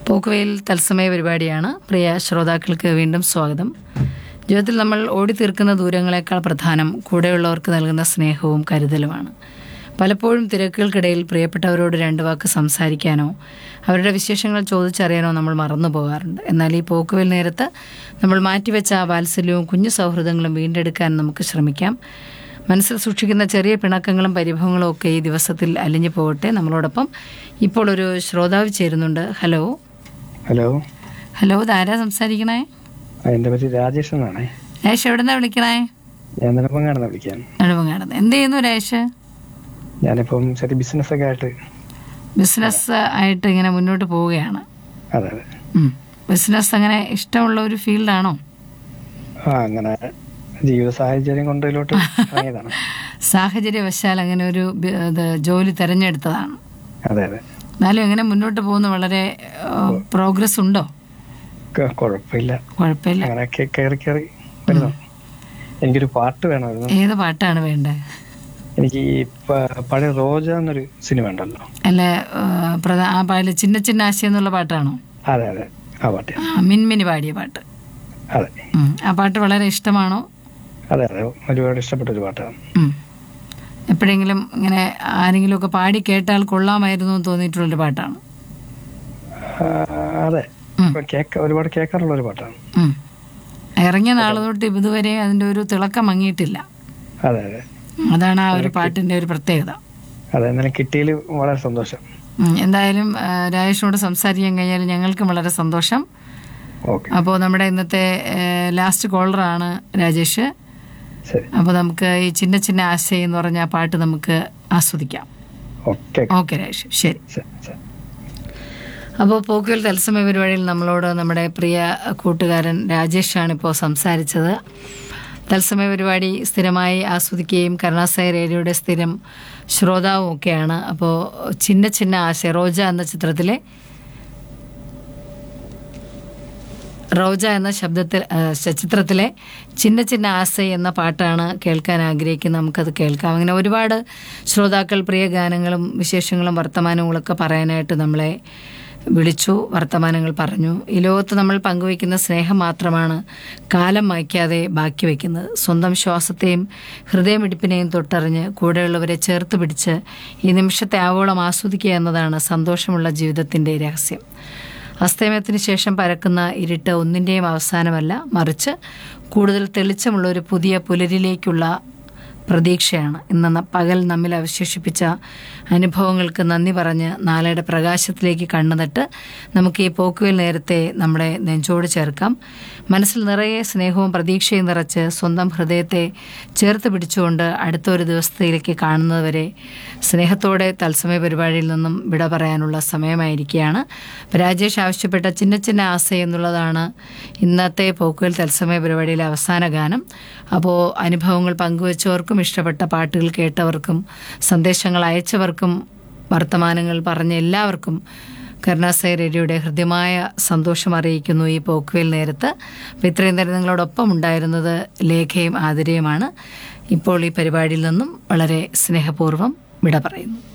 പോക്കുവെയിൽ തത്സമയ പരിപാടിയാണ് പ്രിയ ശ്രോതാക്കൾക്ക് വീണ്ടും സ്വാഗതം ജീവിതത്തിൽ നമ്മൾ ഓടി തീർക്കുന്ന ദൂരങ്ങളെക്കാൾ പ്രധാനം കൂടെയുള്ളവർക്ക് നൽകുന്ന സ്നേഹവും കരുതലുമാണ് പലപ്പോഴും തിരക്കുകൾക്കിടയിൽ പ്രിയപ്പെട്ടവരോട് രണ്ട് വാക്ക് സംസാരിക്കാനോ അവരുടെ വിശേഷങ്ങൾ ചോദിച്ചറിയാനോ നമ്മൾ മറന്നു പോകാറുണ്ട് എന്നാൽ ഈ പോക്കുവെൽ നേരത്ത് നമ്മൾ മാറ്റിവെച്ച ആ വാത്സല്യവും കുഞ്ഞു സൗഹൃദങ്ങളും വീണ്ടെടുക്കാൻ നമുക്ക് ശ്രമിക്കാം മനസ്സിൽ സൂക്ഷിക്കുന്ന ചെറിയ പിണക്കങ്ങളും പരിഭവങ്ങളും ഒക്കെ ഈ ദിവസത്തിൽ അലിഞ്ഞു പോകട്ടെ നമ്മളോടൊപ്പം ഇപ്പോൾ ഒരു ശ്രോതാവ് ചേരുന്നുണ്ട് ഹലോ ഹലോ ഹലോ ഇതാരാ സംസാരിക്കണേ ആ, എൻ്റെ പേര് രാജേഷ് എന്നാണേ രേഷ് എവിടെന്നാ വിളിക്കണേ ഞാൻ നെടുമ്പങ്ങാടുന്ന വിളിക്കാൻ നടുവങ്ങാടുന്ന് എന്ത് ചെയ്യുന്നു രേഷ് ഞാനിപ്പം ചെറിയ ബിസിനസ്സൊക്കെ ആയിട്ട് ബിസിനസ് ആയിട്ട് ഇങ്ങനെ മുന്നോട്ട് പോവുകയാണ് അതെ അതെ ഉം. ബിസിനസ് അങ്ങനെ ഇഷ്ടമുള്ള ഒരു ഫീൽഡാണോ ആ അങ്ങനെ ജീവിത സാഹചര്യം കൊണ്ട് ഇതിലോട്ട് ഇറങ്ങിയതാണ് സാഹചര്യവശാൽ അങ്ങനെ ഒരു ബി- ഇത് ജോലി തിരഞ്ഞെടുത്തതാണ് അതെ അതെ എന്നാലും എങ്ങനെ മുന്നോട്ട് പോകുന്നു വളരെ പ്രോഗ്രസ് ഉണ്ടോ ക- കുഴപ്പമില്ല കുഴപ്പമില്ല അങ്ങനെയൊക്കെ കയറി കയറി വരുന്നു എനിക്കൊരു പാട്ട് വേണമായിരുന്നു ഏത് പാട്ടാണ് വേണ്ടത് എനിക്ക് ഈ പ- പഴയ റോജ എന്നൊരു സിനിമ ഉണ്ടല്ലോ അല്ല ആ, പ്രധാ- ആ പാടില് ചിന്ന ചിന്ന ആശയം എന്നുള്ള പാട്ടാണോ അതെ അതെ ആ പാട്ട് ആ, മിൻമിനി പാടിയ പാട്ട് അതെ ഉം. ആ പാട്ട് വളരെ ഇഷ്ടമാണോ അതെ അതെ ഒരുപാട് ഇഷ്ടപ്പെട്ട ഒരു പാട്ടാണ് ഉം. എപ്പോഴെങ്കിലും ഇങ്ങനെ ആരെങ്കിലുമൊക്കെ പാടി കേട്ടാൽ കൊള്ളാമായിരുന്നു എന്ന് തോന്നിയിട്ടുള്ളൊരു പാട്ടാണ് ആ, അതെ ഉം. ഇപ്പൊ കേക്ക ഒരുപാട് കേൾക്കാറുള്ള ഒരു പാട്ടാണ് ഉം. ഇറങ്ങിയ നാൾ തൊട്ട് ഇതുവരെ അതിൻ്റെ ഒരു തിളക്കം മങ്ങിയിട്ടില്ല അതെ അതെ അതാണ് ആ ഒരു പാട്ടിൻ്റെ ഒരു പ്രത്യേകത അതെ എന്നാലും കിട്ടിയതിൽ വളരെ സന്തോഷം ഉം. എന്തായാലും ആ, രാജേഷിനോട് സംസാരിക്കാൻ കഴിഞ്ഞാൽ ഞങ്ങൾക്കും വളരെ സന്തോഷം ഓക്കെ അപ്പോൾ നമ്മുടെ ഇന്നത്തെ ലാസ്റ്റ് കോളറാണ് രാജേഷ് ശരി അപ്പോൾ നമുക്ക് ഈ ചിന്ന ചിന്ന ആശയം എന്ന് പറഞ്ഞ ആ പാട്ട് നമുക്ക് ആസ്വദിക്കാം ഓക്കെ ഓക്കെ രാജേഷ് ശരി ശരി ശരി അപ്പോൾ പോക്കുവൽ തത്സമയ പരിപാടിയിൽ നമ്മളോട് നമ്മുടെ പ്രിയ കൂട്ടുകാരൻ രാജേഷാണ് ഇപ്പോൾ സംസാരിച്ചത് തത്സമയ പരിപാടി സ്ഥിരമായി ആസ്വദിക്കുകയും കരുണാസായി റേഡിയോയുടെ സ്ഥിരം ശ്രോതാവും ഒക്കെയാണ് അപ്പോൾ ചിന്ന ചിന്ന ആശയ റോജ എന്ന ചിത്രത്തിലെ റോജ എന്ന ശബ്ദത്തിൽ ആ, ശ- ചിത്രത്തിലെ ചിന്ന ചിന്ന ആസ എന്ന പാട്ടാണ് കേൾക്കാൻ ആഗ്രഹിക്കുന്നത് നമുക്കത് കേൾക്കാം അങ്ങനെ ഒരുപാട് ശ്രോതാക്കൾ പ്രിയ ഗാനങ്ങളും വിശേഷങ്ങളും വർത്തമാനങ്ങളൊക്കെ പറയാനായിട്ട് നമ്മളെ വിളിച്ചു വർത്തമാനങ്ങൾ പറഞ്ഞു ഈ ലോകത്ത് നമ്മൾ പങ്കുവയ്ക്കുന്ന സ്നേഹം മാത്രമാണ് കാലം മായ്ക്കാതെ ബാക്കി വയ്ക്കുന്നത് സ്വന്തം ശ്വാസത്തെയും ഹൃദയമിടിപ്പിനെയും തൊട്ടറിഞ്ഞ് കൂടെയുള്ളവരെ ചേർത്ത് പിടിച്ച് ഈ നിമിഷത്തെ ആവോളം ആസ്വദിക്കുക എന്നതാണ് സന്തോഷമുള്ള ജീവിതത്തിൻ്റെ രഹസ്യം അസ്തമയത്തിന് ശേഷം പരക്കുന്ന ഇരുട്ട് ഒന്നിൻ്റെയും അവസാനമല്ല മറിച്ച് കൂടുതൽ തെളിച്ചമുള്ള ഒരു പുതിയ പുലരിലേക്കുള്ള പ്രതീക്ഷയാണ് ഇന്ന് ന- പകൽ നമ്മിൽ അവശേഷിപ്പിച്ച അനുഭവങ്ങൾക്ക് നന്ദി പറഞ്ഞ് നാളെയുടെ പ്രകാശത്തിലേക്ക് കണ്ണുനട്ട് നമുക്ക് ഈ പോക്കുവൽ നേരത്തെ നമ്മുടെ നെഞ്ചോട് ചേർക്കാം മനസ്സിൽ നിറയെ സ്നേഹവും പ്രതീക്ഷയും നിറച്ച് സ്വന്തം ഹൃദയത്തെ ചേർത്ത് പിടിച്ചുകൊണ്ട് അടുത്ത ഒരു ദിവസത്തിലേക്ക് കാണുന്നതുവരെ സ്നേഹത്തോടെ തത്സമയ പരിപാടിയിൽ നിന്നും വിട പറയാനുള്ള സമയമായിരിക്കുകയാണ് അപ്പോൾ രാജേഷ് ആവശ്യപ്പെട്ട ചിന്ന ചിന്ന ആസ എന്നുള്ളതാണ് ഇന്നത്തെ പോക്കുവൽ തത്സമയ പരിപാടിയിലെ അവസാന ഗാനം അപ്പോൾ അനുഭവങ്ങൾ പങ്കുവച്ചവർക്കും ഇഷ്ടപ്പെട്ട പാട്ടുകൾ കേട്ടവർക്കും സന്ദേശങ്ങൾ അയച്ചവർക്കും വർത്തമാനങ്ങൾ പറഞ്ഞ എല്ലാവർക്കും കരുണാസായി റേഡിയോയുടെ ഹൃദ്യമായ സന്തോഷം അറിയിക്കുന്നു ഈ പോക്കുവേൽ നേരത്ത് അപ്പോൾ ഇത്രയും നേരം നിങ്ങളോടൊപ്പം ഉണ്ടായിരുന്നത് ലേഖയും ആതിരയുമാണ് ഇപ്പോൾ ഈ പരിപാടിയിൽ നിന്നും വളരെ സ്നേഹപൂർവ്വം വിട പറയുന്നു